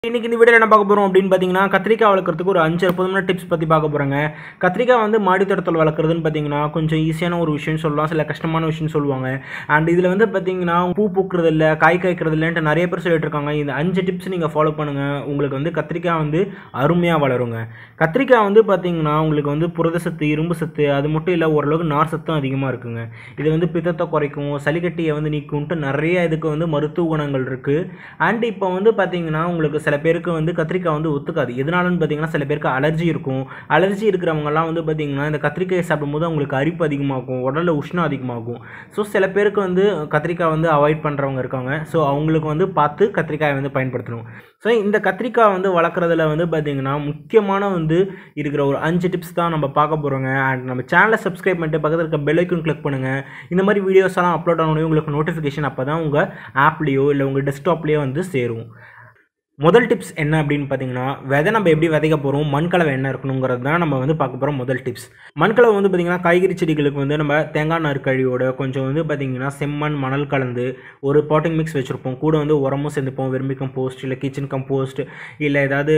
இன்னைக்கு இந்த வீடியோவில் என்ன பார்க்க போகிறோம் அப்படின்னு பார்த்தீங்கன்னா கத்திரிக்காய் வளர்க்குறதுக்கு ஒரு அஞ்சு அற்புதமான டிப்ஸ் பற்றி பார்க்க போகிறாங்க கத்திரிக்காய் வந்து மாடி தோட்டத்தில் வளர்க்குறதுன்னு பார்த்தீங்கன்னா கொஞ்சம் ஈஸியான ஒரு விஷயம்னு சொல்லலாம் சில கஷ்டமான விஷயம்னு சொல்லுவாங்க அண்ட் இதில் வந்து பார்த்தீங்கன்னா பூ பூக்கிறது இல்லை காய் காய்க்கிறது இல்லைன்ட்டு நிறைய பேர் சொல்லிட்டு இருக்காங்க இந்த அஞ்சு டிப்ஸ் நீங்கள் ஃபாலோ பண்ணுங்கள் உங்களுக்கு வந்து கத்திரிக்காய் வந்து அருமையாக வளருங்க கத்திரிக்காய் வந்து பார்த்தீங்கன்னா உங்களுக்கு வந்து புரத சத்து இரும்பு சத்து அது மட்டும் இல்லை ஓரளவுக்கு நார் சத்தும் அதிகமாக இருக்குங்க இது வந்து பித்தத்தை குறைக்கும் சளிக்கட்டியை வந்து நீக்கும்ட்டு நிறைய இதுக்கு வந்து மருத்துவ குணங்கள் இருக்குது அண்ட் இப்போ வந்து பார்த்தீங்கன்னா உங்களுக்கு சில பேருக்கு வந்து கத்திரிக்காய் வந்து ஒத்துக்காது எதனாலன்னு பார்த்தீங்கன்னா சில பேருக்கு அலர்ஜி இருக்கும் அலர்ஜி இருக்கிறவங்கலாம் வந்து பார்த்தீங்கன்னா இந்த கத்திரிக்காயை சாப்பிடும்போது அவங்களுக்கு அரிப்பு அதிகமாகும் உடலில் உஷ்ணம் அதிகமாகும் ஸோ சில பேருக்கு வந்து கத்திரிக்காய் வந்து அவாய்ட் பண்ணுறவங்க இருக்காங்க ஸோ அவங்களுக்கு வந்து பார்த்து கத்திரிக்காயை வந்து பயன்படுத்தணும் ஸோ இந்த கத்திரிக்காய் வந்து வளர்க்குறதுல வந்து பார்த்தீங்கன்னா முக்கியமான வந்து இருக்கிற ஒரு அஞ்சு டிப்ஸ் தான் நம்ம பார்க்க போகிறோங்க அண்ட் நம்ம சேனலை சப்ஸ்கிரைப் பண்ணிட்டு பக்கத்தில் இருக்க பெல் ஐக்கன் கிளிக் பண்ணுங்கள் இந்த மாதிரி வீடியோஸ் எல்லாம் அப்லோட் ஆனோடனே உங்களுக்கு நோட்டிஃபிகேஷன் அப்போ தான் உங்கள் ஆப்லேயோ இல்லை உங்கள் டெஸ்க்டாப்லேயோ வந்து சேரும் முதல் டிப்ஸ் என்ன அப்படின்னு பார்த்தீங்கன்னா விதை நம்ம எப்படி விதைக்க போகிறோம் மண்கலவை என்ன இருக்கணுங்கிறது தான் நம்ம வந்து பார்க்க போகிறோம் முதல் டிப்ஸ் மண்கலவை வந்து பார்த்திங்கன்னா காய்கறி செடிகளுக்கு வந்து நம்ம தேங்காய் நார்க்கழியோட கொஞ்சம் வந்து பார்த்திங்கன்னா செம்மண் மணல் கலந்து ஒரு பாட்டிங் மிக்ஸ் வச்சுருப்போம் கூட வந்து உரமும் சேர்ந்துப்போம் வெர்மி கம்போஸ்ட் இல்லை கிச்சன் கம்போஸ்ட் இல்லை ஏதாவது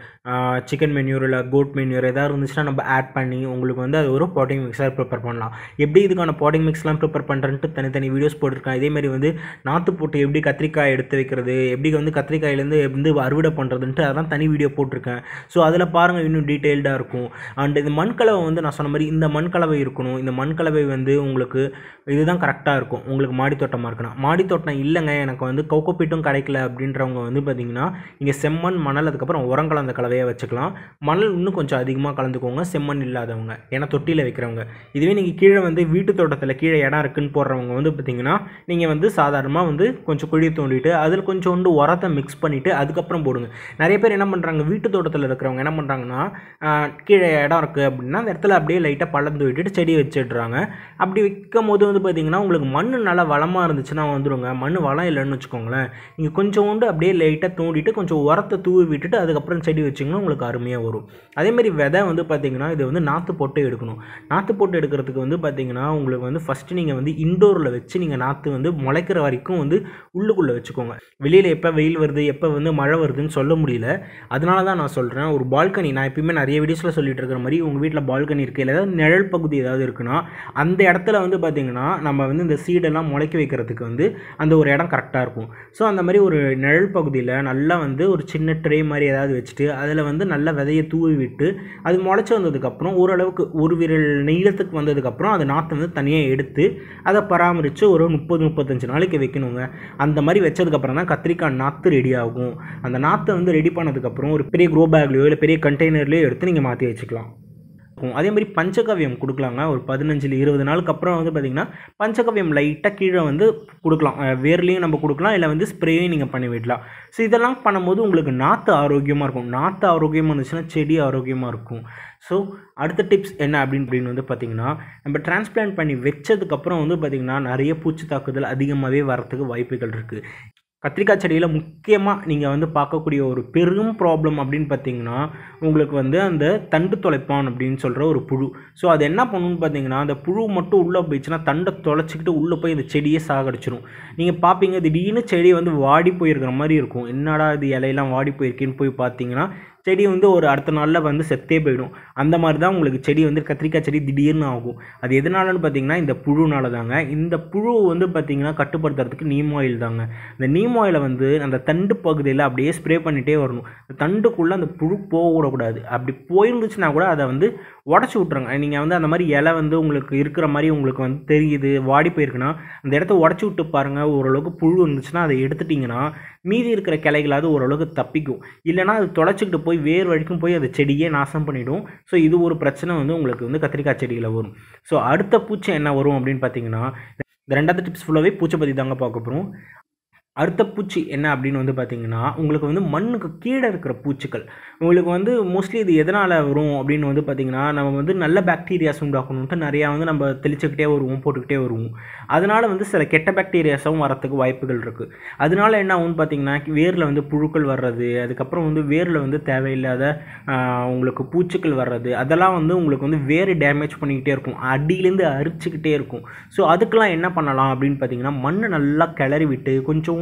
சிக்கன் மென்யூர் இல்லை கோட் மென்யூர் ஏதாவது இருந்துச்சுன்னா நம்ம ஆட் பண்ணி உங்களுக்கு வந்து அது ஒரு பாட்டிங் மிக்ஸாக ப்ரிப்பேர் பண்ணலாம் எப்படி இதுக்கான பாட்டிங் மிக்ஸ்லாம் ப்ரிப்பேர் பண்ணுறன்ட்டு தனித்தனி வீடியோஸ் போட்டிருக்கேன் இதேமாதிரி வந்து நாற்று போட்டு எப்படி கத்திரிக்காய் எடுத்து வைக்கிறது எப்படி வந்து கத்திரிக்காயிலேருந்து வந்து அறுவடை பண்ணுறதுன்ட்டு அதெல்லாம் தனி வீடியோ போட்டிருக்கேன் ஸோ அதில் பாருங்கள் இன்னும் டீட்டெயில்டாக இருக்கும் அண்ட் இந்த மண்கலவை வந்து நான் சொன்ன மாதிரி இந்த மண்கலவை இருக்கணும் இந்த மண்கலவை வந்து உங்களுக்கு இதுதான் கரெக்டாக இருக்கும் உங்களுக்கு மாடி தோட்டமாக இருக்கணும் மாடி தோட்டம் இல்லைங்க எனக்கு வந்து கொக்கோப்பீட்டும் கிடைக்கல அப்படின்றவங்க வந்து பார்த்தீங்கன்னா இங்கே செம்மண் மணல் அதுக்கப்புறம் உரம் கலந்த கலவையாக வச்சுக்கலாம் மணல் இன்னும் கொஞ்சம் அதிகமாக கலந்துக்கோங்க செம்மண் இல்லாதவங்க ஏன்னா தொட்டியில் வைக்கிறவங்க இதுவே நீங்கள் கீழே வந்து வீட்டு தோட்டத்தில் கீழே இடம் இருக்குன்னு போடுறவங்க வந்து பார்த்தீங்கன்னா நீங்கள் வந்து சாதாரணமாக வந்து கொஞ்சம் குழி தோண்டிட்டு அதில் கொஞ்சோண்டு உரத்தை மிக்ஸ் பண்ணிவிட்டு அதுக்கப்புறம் போடுங்க நிறைய பேர் என்ன பண்ணுறாங்க வீட்டு தோட்டத்தில் இருக்கிறவங்க என்ன பண்ணுறாங்கன்னா கீழே இடம் இருக்குது அப்படின்னா அந்த இடத்துல அப்படியே லைட்டாக பள்ளந்து விட்டுட்டு செடி வச்சிடுறாங்க அப்படி வைக்கும் போது வந்து பார்த்தீங்கன்னா உங்களுக்கு மண் நல்லா வளமாக இருந்துச்சுன்னா வந்துடுங்க மண் வளம் இல்லைன்னு வச்சுக்கோங்களேன் நீங்கள் கொஞ்சோண்டு அப்படியே லைட்டாக தூண்டிட்டு கொஞ்சம் உரத்தை தூவி விட்டுட்டு அதுக்கப்புறம் செடி வச்சிங்கன்னா உங்களுக்கு அருமையாக வரும் அதேமாதிரி விதை வந்து பார்த்தீங்கன்னா இது வந்து நாற்று போட்டு எடுக்கணும் நாற்று போட்டு எடுக்கிறதுக்கு வந்து பார்த்தீங்கன்னா உங்களுக்கு வந்து ஃபஸ்ட்டு நீங்கள் வந்து இண்டோரில் வச்சு நீங்கள் நாற்று வந்து முளைக்கிற வரைக்கும் வந்து உள்ளுக்குள்ளே வச்சுக்கோங்க வெளியில் எப்போ வெயில் வருது எப்போ வந்து மழை வருதுன்னு சொல்ல முடியல அதனால தான் நான் சொல்கிறேன் ஒரு பால்கனி நான் எப்பயுமே நிறைய வீடியோஸில் சொல்லிட்டு இருக்கிற மாதிரி உங்கள் வீட்டில் பால்கனி இருக்குது இல்லை ஏதாவது நிழல் பகுதி ஏதாவது இருக்குன்னா அந்த இடத்துல வந்து பார்த்திங்கன்னா நம்ம வந்து இந்த சீடெல்லாம் முளைக்க வைக்கிறதுக்கு வந்து அந்த ஒரு இடம் கரெக்டாக இருக்கும் ஸோ அந்த மாதிரி ஒரு நிழல் பகுதியில் நல்லா வந்து ஒரு சின்ன ட்ரே மாதிரி ஏதாவது வச்சுட்டு அதில் வந்து நல்ல விதையை தூவி விட்டு அது முளைச்சி வந்ததுக்கப்புறம் ஓரளவுக்கு ஒரு விரல் நீளத்துக்கு வந்ததுக்கப்புறம் அந்த நாற்றை வந்து தனியாக எடுத்து அதை பராமரித்து ஒரு முப்பது முப்பத்தஞ்சு நாளைக்கு வைக்கணுங்க அந்த மாதிரி வச்சதுக்கப்புறம் தான் கத்திரிக்காய் நாற்று ரெடி ஆகும் அந்த நாற்றை வந்து ரெடி பண்ணதுக்கப்புறம் ஒரு பெரிய க்ரோ பேக்லையோ இல்லை பெரிய கண்டெய்னர்லையோ எடுத்து நீங்கள் மாற்றி வச்சுக்கலாம் இருக்கும் அதே மாதிரி பஞ்சகவ்யம் கொடுக்கலாங்க ஒரு பதினஞ்சில் இருபது நாளுக்கு அப்புறம் வந்து பார்த்திங்கன்னா பஞ்சகவ்யம் லைட்டாக கீழே வந்து கொடுக்கலாம் வேர்லேயும் நம்ம கொடுக்கலாம் இல்லை வந்து ஸ்ப்ரேயும் நீங்கள் பண்ணி விடலாம் ஸோ இதெல்லாம் பண்ணும்போது உங்களுக்கு நாற்று ஆரோக்கியமாக இருக்கும் நாற்று ஆரோக்கியமாக இருந்துச்சுன்னா செடி ஆரோக்கியமாக இருக்கும் ஸோ அடுத்த டிப்ஸ் என்ன அப்படின்னு அப்படின்னு வந்து பார்த்திங்கன்னா நம்ம டிரான்ஸ்பிளான்ட் பண்ணி வச்சதுக்கப்புறம் வந்து பார்த்திங்கன்னா நிறைய பூச்சி தாக்குதல் அதிகமாகவே வரத்துக்கு வாய்ப்புகள் இருக்குது கத்திரிக்காய் செடியில் முக்கியமாக நீங்கள் வந்து பார்க்கக்கூடிய ஒரு பெரும் ப்ராப்ளம் அப்படின்னு பார்த்தீங்கன்னா உங்களுக்கு வந்து அந்த தண்டு தொலைப்பான் அப்படின்னு சொல்கிற ஒரு புழு ஸோ அது என்ன பண்ணுன்னு பார்த்தீங்கன்னா அந்த புழு மட்டும் உள்ளே போயிடுச்சுன்னா தண்டை தொலைச்சிக்கிட்டு உள்ளே போய் இந்த செடியை சாகடிச்சிடும் நீங்கள் பார்ப்பீங்க திடீர்னு செடி வந்து வாடி போயிருக்கிற மாதிரி இருக்கும் என்னடா இது இலையெல்லாம் வாடி போயிருக்கேன்னு போய் பார்த்தீங்கன்னா செடி வந்து ஒரு அடுத்த நாளில் வந்து செத்தே போயிடும் அந்த மாதிரி தான் உங்களுக்கு செடி வந்து கத்திரிக்காய் செடி திடீர்னு ஆகும் அது எதனாலன்னு பார்த்தீங்கன்னா இந்த புழுனால தாங்க இந்த புழு வந்து பார்த்தீங்கன்னா கட்டுப்படுத்துறதுக்கு நீம் ஆயில் தாங்க இந்த நீம் ஆயிலை வந்து அந்த தண்டு பகுதியில் அப்படியே ஸ்ப்ரே பண்ணிகிட்டே வரணும் இந்த தண்டுக்குள்ளே அந்த புழு போக விடக்கூடாது அப்படி போயிருந்துச்சுன்னா கூட அதை வந்து உடச்சி விட்ருங்க நீங்கள் வந்து அந்த மாதிரி இலை வந்து உங்களுக்கு இருக்கிற மாதிரி உங்களுக்கு வந்து தெரியுது வாடி போயிருக்குன்னா அந்த இடத்த உடச்சி விட்டு பாருங்கள் ஓரளவுக்கு புழு இருந்துச்சுன்னா அதை எடுத்துட்டிங்கன்னா மீதி இருக்கிற கிளைகளாவது ஓரளவுக்கு தப்பிக்கும் இல்லைனா அது தொலைச்சிக்கிட்டு போய் வேர் வரைக்கும் போய் அது செடியே நாசம் பண்ணிவிடும் ஸோ இது ஒரு பிரச்சனை வந்து உங்களுக்கு வந்து கத்திரிக்காய் செடியில் வரும் ஸோ அடுத்த பூச்சி என்ன வரும் அப்படின்னு பார்த்தீங்கன்னா இந்த ரெண்டாவது டிப்ஸ் ஃபுல்லாகவே பூச்சை பற்றி தாங்க பார்க்க போகிறோம் அடுத்த பூச்சி என்ன அப்படின்னு வந்து பார்த்தீங்கன்னா உங்களுக்கு வந்து மண்ணுக்கு கீழே இருக்கிற பூச்சிகள் உங்களுக்கு வந்து மோஸ்ட்லி இது எதனால் வரும் அப்படின்னு வந்து பார்த்தீங்கன்னா நம்ம வந்து நல்ல பாக்டீரியாஸ் உண்டாக்கணுன்ட்டு நிறையா வந்து நம்ம தெளிச்சுக்கிட்டே வருவோம் போட்டுக்கிட்டே வருவோம் அதனால் வந்து சில கெட்ட பாக்டீரியாஸும் வரத்துக்கு வாய்ப்புகள் இருக்குது அதனால என்ன ஆகும்னு பார்த்தீங்கன்னா வேரில் வந்து புழுக்கள் வர்றது அதுக்கப்புறம் வந்து வேரில் வந்து தேவையில்லாத ஆஹ், உங்களுக்கு பூச்சிகள் வர்றது அதெல்லாம் வந்து உங்களுக்கு வந்து வேறு டேமேஜ் பண்ணிக்கிட்டே இருக்கும் அடியிலேருந்து அரிச்சுக்கிட்டே இருக்கும் ஸோ அதுக்கெல்லாம் என்ன பண்ணலாம் அப்படின்னு பார்த்தீங்கன்னா மண்ணை நல்லா கிளறி விட்டு கொஞ்சம்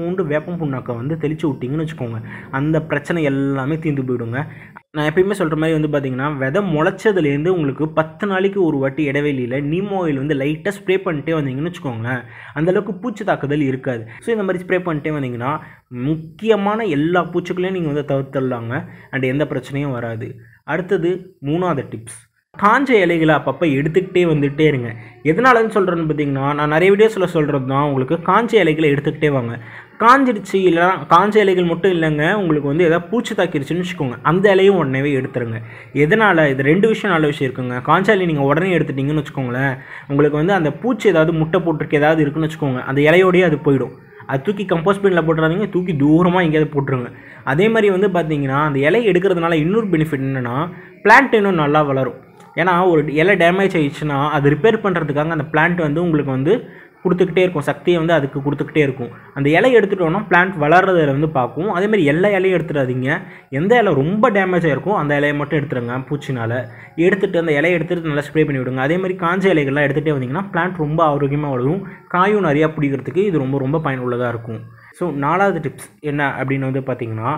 கொஞ்சோண்டு வேப்பம் புண்ணாக்கை வந்து தெளித்து விட்டிங்கன்னு வச்சுக்கோங்க அந்த பிரச்சனை எல்லாமே தீர்ந்து போயிடுங்க நான் எப்பயுமே சொல்கிற மாதிரி வந்து பார்த்தீங்கன்னா விதை முளைச்சதுலேருந்து உங்களுக்கு பத்து நாளைக்கு ஒரு வாட்டி இடைவெளியில் நீமோ ஆயில் வந்து லைட்டாக ஸ்ப்ரே பண்ணிட்டே வந்தீங்கன்னு வச்சுக்கோங்களேன் அந்தளவுக்கு பூச்சி தாக்குதல் இருக்காது ஸோ இந்த மாதிரி ஸ்ப்ரே பண்ணிட்டே வந்தீங்கன்னா முக்கியமான எல்லா பூச்சிகளையும் நீங்கள் வந்து தவிர்த்துடலாங்க அண்ட் எந்த பிரச்சனையும் வராது அடுத்தது மூணாவது டிப்ஸ் காஞ்ச இலைகளை அப்பப்போ எடுத்துக்கிட்டே வந்துகிட்டே இருங்க எதனாலன்னு சொல்கிறேன்னு பார்த்தீங்கன்னா நான் நிறைய வீடியோஸில் சொல்கிறது தான் உங்களுக்கு காஞ்ச இலைகளை எடுத்துக்கிட்டே வாங்க காஞ்சிடுச்சு இல்லைனா காஞ்ச இலைகள் மட்டும் இல்லைங்க உங்களுக்கு வந்து எதாவது பூச்சி தாக்கிடுச்சுன்னு வச்சுக்கோங்க அந்த இலையும் உடனே எடுத்துருங்க எதனால் இது ரெண்டு விஷயம் நல்ல விஷயம் இருக்குங்க காஞ்ச இலை நீங்கள் உடனே எடுத்துட்டிங்கன்னு வச்சுக்கோங்களேன் உங்களுக்கு வந்து அந்த பூச்சி ஏதாவது முட்டை போட்டிருக்கு ஏதாவது இருக்குன்னு வச்சுக்கோங்க அந்த இலையோடயே அது போயிடும் அது தூக்கி கம்போஸ்ட் பின்னில் போட்டுறாதீங்க தூக்கி தூரமாக எங்கேயாவது போட்டுருங்க அதே மாதிரி வந்து பார்த்தீங்கன்னா அந்த இலை எடுக்கிறதுனால இன்னொரு பெனிஃபிட் என்னென்னா பிளான்ட் இன்னும் நல்லா வளரும் ஏன்னா ஒரு இலை டேமேஜ் ஆயிடுச்சுன்னா அது ரிப்பேர் பண்ணுறதுக்காக அந்த பிளான்ட் வந்து உங்களுக்கு வந்து கொடுத்துக்கிட்டே இருக்கும் சக்தியை வந்து அதுக்கு கொடுத்துக்கிட்டே இருக்கும் அந்த இலை எடுத்துட்டோம்னா பிளான்ட் வளர்றதில் வந்து பார்க்கும் அதேமாதிரி எல்லா இலையும் எடுத்துடாதீங்க எந்த இலை ரொம்ப டேமேஜ் ஆகிருக்கும் அந்த இலையை மட்டும் எடுத்துருங்க பூச்சினால் எடுத்துகிட்டு அந்த இலையை எடுத்துகிட்டு நல்லா ஸ்ப்ரே பண்ணி விடுங்க அதே மாதிரி காஞ்ச இலைகள்லாம் எடுத்துகிட்டே வந்தீங்கன்னா பிளான்ட் ரொம்ப ஆரோக்கியமாக வளரும் காயும் நிறையா பிடிக்கிறதுக்கு இது ரொம்ப ரொம்ப பயனுள்ளதாக இருக்கும் ஸோ நாலாவது டிப்ஸ் என்ன அப்படின்னு வந்து பார்த்தீங்கன்னா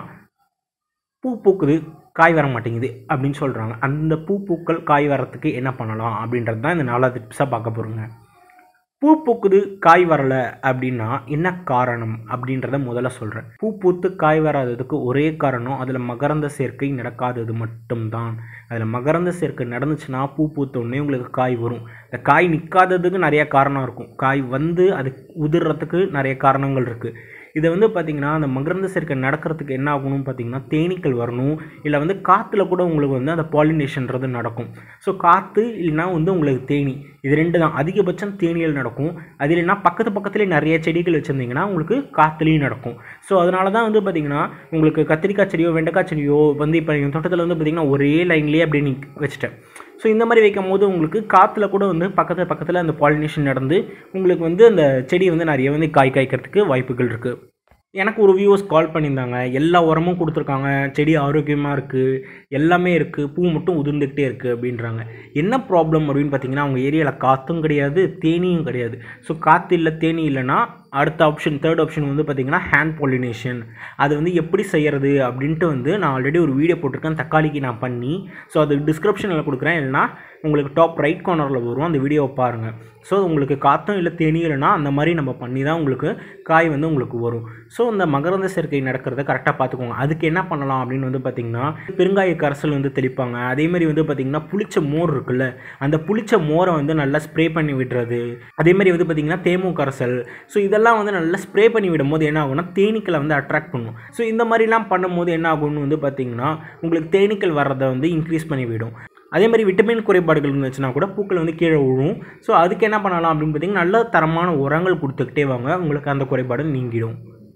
பூ பூக்குது காய் வர மாட்டேங்குது அப்படின்னு சொல்கிறாங்க அந்த பூ பூக்கள் காய் வரத்துக்கு என்ன பண்ணலாம் அப்படின்றது தான் இந்த நாலாவது டிப்ஸாக பார்க்க போகிறோங்க பூ பூக்குது காய் வரல அப்படின்னா என்ன காரணம் அப்படின்றத முதல்ல சொல்கிறேன் பூ பூத்து காய் வராததுக்கு ஒரே காரணம் அதில் மகரந்த சேர்க்கை நடக்காதது மட்டும்தான் அதில் மகரந்த சேர்க்கை நடந்துச்சுன்னா பூ பூத்த உடனே உங்களுக்கு காய் வரும் இந்த காய் நிற்காததுக்கு நிறைய காரணம் இருக்கும் காய் வந்து அது உதிர்றதுக்கு நிறைய காரணங்கள் இருக்குது இதை வந்து பார்த்திங்கன்னா அந்த மகரந்த சேர்க்கை நடக்கிறதுக்கு என்ன ஆகணும்னு பார்த்தீங்கன்னா தேனீக்கள் வரணும் இல்லை வந்து காற்றுல கூட உங்களுக்கு வந்து அந்த பாலினேஷன்றது நடக்கும் ஸோ காற்று இல்லைன்னா வந்து உங்களுக்கு தேனி இது ரெண்டு தான் அதிகபட்சம் தேனிகள் நடக்கும் அது இல்லைன்னா பக்கத்து பக்கத்துலேயே நிறைய செடிகள் வச்சுருந்தீங்கன்னா உங்களுக்கு காற்றுலேயும் நடக்கும் ஸோ அதனால தான் வந்து பார்த்திங்கன்னா உங்களுக்கு கத்திரிக்காய் செடியோ வெண்டைக்காய் செடியோ வந்து இப்போ எங்கள் தோட்டத்தில் வந்து பார்த்திங்கன்னா ஒரே லைன்லேயே அப்படியே நீ வச்சுட்டேன் ஸோ இந்த மாதிரி வைக்கும் போது உங்களுக்கு காற்றுல கூட வந்து பக்கத்தில் பக்கத்தில் அந்த பாலினேஷன் நடந்து உங்களுக்கு வந்து அந்த செடி வந்து நிறைய வந்து காய் காய்க்கிறதுக்கு வாய்ப்புகள் இருக்குது எனக்கு ஒரு வியூவர்ஸ் கால் பண்ணியிருந்தாங்க எல்லா உரமும் கொடுத்துருக்காங்க செடி ஆரோக்கியமாக இருக்குது எல்லாமே இருக்குது பூ மட்டும் உதிர்ந்துக்கிட்டே இருக்குது அப்படின்றாங்க என்ன ப்ராப்ளம் அப்படின்னு பார்த்தீங்கன்னா அவங்க ஏரியாவில் காற்றும் கிடையாது தேனியும் கிடையாது ஸோ காற்று இல்லை தேனி இல்லைன்னா அடுத்த ஆப்ஷன் தேர்ட் ஆப்ஷன் வந்து பார்த்திங்கன்னா ஹேண்ட் பாலினேஷன் அது வந்து எப்படி செய்கிறது அப்படின்ட்டு வந்து நான் ஆல்ரெடி ஒரு வீடியோ போட்டிருக்கேன் தக்காளிக்கு நான் பண்ணி ஸோ அது டிஸ்கிரிப்ஷனில் கொடுக்குறேன் இல்லைனா உங்களுக்கு டாப் ரைட் கார்னரில் வரும் அந்த வீடியோவை பாருங்கள் ஸோ உங்களுக்கு காற்றும் இல்லை தேனியும் இல்லைனா அந்த மாதிரி நம்ம பண்ணி தான் உங்களுக்கு காய் வந்து உங்களுக்கு வரும் ஸோ இந்த மகரந்த சேர்க்கை நடக்கிறத கரெக்டாக பார்த்துக்கோங்க அதுக்கு என்ன பண்ணலாம் அப்படின்னு வந்து பார்த்திங்கன்னா பெருங்காய கரைசல் வந்து தெளிப்பாங்க அதே மாதிரி வந்து பார்த்திங்கன்னா புளிச்ச மோர் இருக்குல்ல அந்த புளிச்ச மோரை வந்து நல்லா ஸ்ப்ரே பண்ணி விடுறது அதே மாதிரி வந்து பார்த்திங்கன்னா தேமு கரைசல் ஸோ இதெல்லாம் வந்து நல்லா ஸ்ப்ரே பண்ணி விடும்போது என்ன ஆகும்னா தேனீக்களை வந்து அட்ராக்ட் பண்ணும் ஸோ இந்த மாதிரிலாம் பண்ணும்போது என்ன ஆகும்னு வந்து பார்த்திங்கன்னா உங்களுக்கு தேனீக்கள் வர்றதை வந்து இன்க்ரீஸ் பண்ணி விடும் அதே மாதிரி விட்டமின் குறைபாடுகள் இருந்துச்சுன்னா கூட பூக்கள் வந்து கீழே விழும் ஸோ அதுக்கு என்ன பண்ணலாம் அப்படின்னு பார்த்தீங்கன்னா நல்ல தரமான உரங்கள் கொடுத்துக்கிட்டே வாங்க உங்களுக்கு அந்த குறைபாடு நீங்கிடும்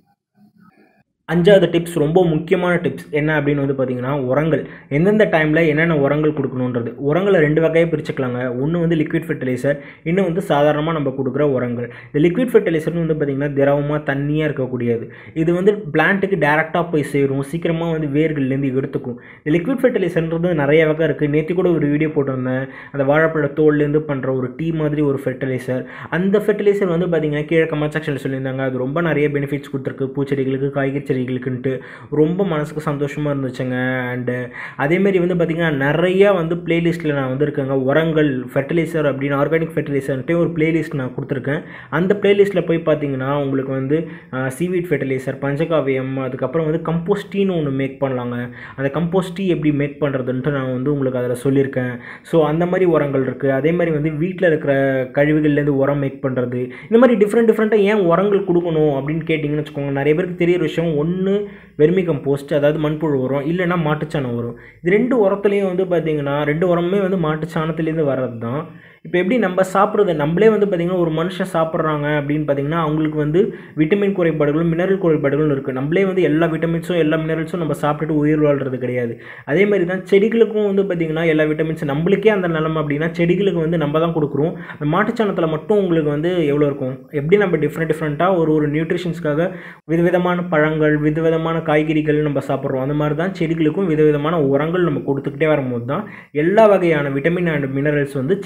அஞ்சாவது டிப்ஸ் ரொம்ப முக்கியமான டிப்ஸ் என்ன அப்படின்னு வந்து பார்த்தீங்கன்னா உரங்கள் எந்தெந்த டைமில் என்னென்ன உரங்கள் கொடுக்கணுன்றது உரங்களை ரெண்டு வகையாக பிரிச்சுக்கலாங்க ஒன்று வந்து லிக்விட் ஃபெர்டிலைசர் இன்னும் வந்து சாதாரணமாக நம்ம கொடுக்குற உரங்கள் இந்த லிக்விட் ஃபெர்டிலைசர்னு வந்து பார்த்திங்கன்னா திரவமாக தண்ணியாக இருக்கக்கூடியது இது வந்து பிளான்ட்டுக்கு டேரெக்டாக போய் சேரும் சீக்கிரமாக வந்து வேர்கள்லேருந்து எடுத்துக்கும் இந்த லிக்விட் ஃபெர்டிலைசர்ன்றது நிறைய வகை இருக்குது நேற்று கூட ஒரு வீடியோ போட்டிருந்தேன் அந்த வாழைப்பழ தோல்லேருந்து பண்ணுற ஒரு டீ மாதிரி ஒரு ஃபெர்டிலைசர் அந்த ஃபெர்டிலைசர் வந்து பார்த்திங்கன்னா கீழே கமெண்ட் செக்ஷனில் சொல்லியிருந்தாங்க அது ரொம்ப நிறைய பெனிஃபிட்ஸ் கொடுத்துருக்கு பூச்செடிகளுக்கு காய்கறி செடிகளுக்குன்ட்டு ரொம்ப மனசுக்கு சந்தோஷமாக இருந்துச்சுங்க அண்டு அதேமாரி வந்து பார்த்திங்கன்னா நிறையா வந்து பிளேலிஸ்ட்டில் நான் வந்திருக்கேங்க உரங்கள் ஃபெர்டிலைசர் அப்படின்னு ஆர்கானிக் ஃபெர்டிலைசர்ன்ட்டு ஒரு பிளேலிஸ்ட் நான் கொடுத்துருக்கேன் அந்த பிளேலிஸ்ட்டில் போய் பார்த்தீங்கன்னா உங்களுக்கு வந்து சீவீட் ஃபெர்டிலைசர் பஞ்சகாவியம் அதுக்கப்புறம் வந்து கம்போஸ்ட் டீன்னு ஒன்று மேக் பண்ணலாங்க அந்த கம்போஸ்ட் டீ எப்படி மேக் பண்ணுறதுன்ட்டு நான் வந்து உங்களுக்கு அதில் சொல்லியிருக்கேன் ஸோ அந்த மாதிரி உரங்கள் இருக்குது அதே மாதிரி வந்து வீட்டில் இருக்கிற கழிவுகள்லேருந்து உரம் மேக் பண்ணுறது இந்த மாதிரி டிஃப்ரெண்ட் டிஃப்ரெண்ட்டாக ஏன் உரங்கள் கொடுக்கணும் அப்படின்னு கேட்டிங்கன்னு வச்சுக்கோங்க நிறைய பேருக்கு தெரியிற விஷயம் ஒன்று வெர்மி கம்போஸ்ட் அதாவது மண்புழு உரம் இல்லைன்னா மாட்டுச்சாணம் உரம் இது ரெண்டு உரத்துலேயும் வந்து பார்த்திங்கன்னா ரெண்டு உரமுமே வந்து மாட்டுச்சாணத்துலேருந்து வர்றது தான் இப்போ எப்படி நம்ம சாப்பிட்றது நம்மளே வந்து பார்த்திங்கன்னா ஒரு மனுஷன் சாப்பிட்றாங்க அப்படின்னு பார்த்திங்கன்னா அவங்களுக்கு வந்து விட்டமின் குறைபாடுகளும் மினரல் குறைபாடுகளும் இருக்குது நம்மளே வந்து எல்லா விட்டமின்ஸும் எல்லா மினரல்ஸும் நம்ம சாப்பிட்டுட்டு உயிர் வாழ்றது கிடையாது அதே மாதிரி தான் செடிகளுக்கும் வந்து பார்த்திங்கன்னா எல்லா விட்டமின்ஸ் நம்மளுக்கே அந்த நிலமை அப்படின்னா செடிகளுக்கு வந்து நம்ம தான் கொடுக்குறோம் அந்த மாட்டுச்சாணத்தில் மட்டும் உங்களுக்கு வந்து எவ்வளோ இருக்கும் எப்படி நம்ம டிஃப்ரெண்ட் டிஃப்ரெண்ட்டாக ஒரு ஒரு நியூட்ரிஷன்ஸ்க்காக விதவிதமான பழங்கள் விதவிதமான காய்கறிகள் நம்ம சாப்பிட்றோம் அந்த மாதிரி தான் செடிகளுக்கும் விதவிதமான உரங்கள் நம்ம கொடுத்துக்கிட்டே வரும்போது தான் எல்லா வகையான விட்டமின் அண்ட் மினரல்ஸ் வந்து செடிகளுக்கு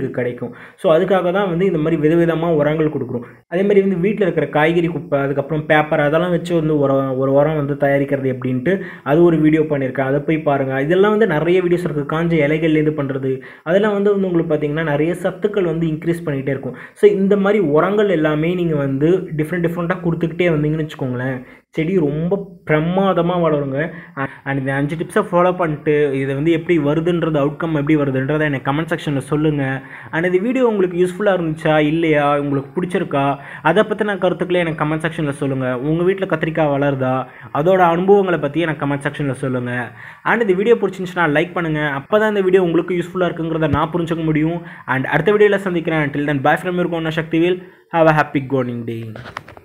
இதுக்கு கிடைக்கும் ஸோ அதுக்காக தான் வந்து இந்த மாதிரி விதவிதமாக உரங்கள் கொடுக்குறோம் அதே மாதிரி வந்து வீட்டில் இருக்கிற காய்கறி குப்பை அதுக்கப்புறம் பேப்பர் அதெல்லாம் வச்சு வந்து உரம் ஒரு உரம் வந்து தயாரிக்கிறது எப்படின்ட்டு அது ஒரு வீடியோ பண்ணியிருக்கேன் அதை போய் பாருங்கள் இதெல்லாம் வந்து நிறைய வீடியோஸ் இருக்குது காஞ்ச இலைகள்லேருந்து பண்ணுறது அதெல்லாம் வந்து வந்து உங்களுக்கு பார்த்தீங்கன்னா நிறைய சத்துக்கள் வந்து இன்க்ரீஸ் பண்ணிகிட்டே இருக்கும் ஸோ இந்த மாதிரி உரங்கள் எல்லாமே நீங்கள் வந்து டிஃப்ரெண்ட் டிஃப்ரெண்ட்டாக கொடுத்துக்கிட்டே வந்தீங்கன்னு வச்சுக்கோங்களேன் செடி ரொம்ப பிரமாதமாக வளருங்க அண்ட் இந்த அஞ்சு டிப்ஸை ஃபாலோ பண்ணிட்டு இதை வந்து எப்படி வருதுன்றது அவுட்கம் எப்படி வருதுன்றதை எனக்கு கமெண்ட் செக்ஷனில் சொல்லுங்கள் அண்ட் இந்த வீடியோ உங்களுக்கு யூஸ்ஃபுல்லாக இருந்துச்சா இல்லையா உங்களுக்கு பிடிச்சிருக்கா அதை பற்றின கருத்துக்களே எனக்கு கமெண்ட் செக்ஷனில் சொல்லுங்கள் உங்கள் வீட்டில் கத்திரிக்காய் வளருதா அதோட அனுபவங்களை பற்றி எனக்கு கமெண்ட் செக்ஷனில் சொல்லுங்கள் அண்ட் இந்த வீடியோ பிடிச்சிருந்துச்சுன்னா லைக் பண்ணுங்கள் அப்போ தான் இந்த வீடியோ உங்களுக்கு யூஸ்ஃபுல்லாக இருக்குங்கிறத நான் புரிஞ்சுக்க முடியும் அண்ட் அடுத்த வீடியோவில் சந்திக்கிறேன் டில் தன் பாய் ஃப்ரம் இருக்கும் சக்திவில் ஹாவ் அ ஹாப்பி கோனிங் டே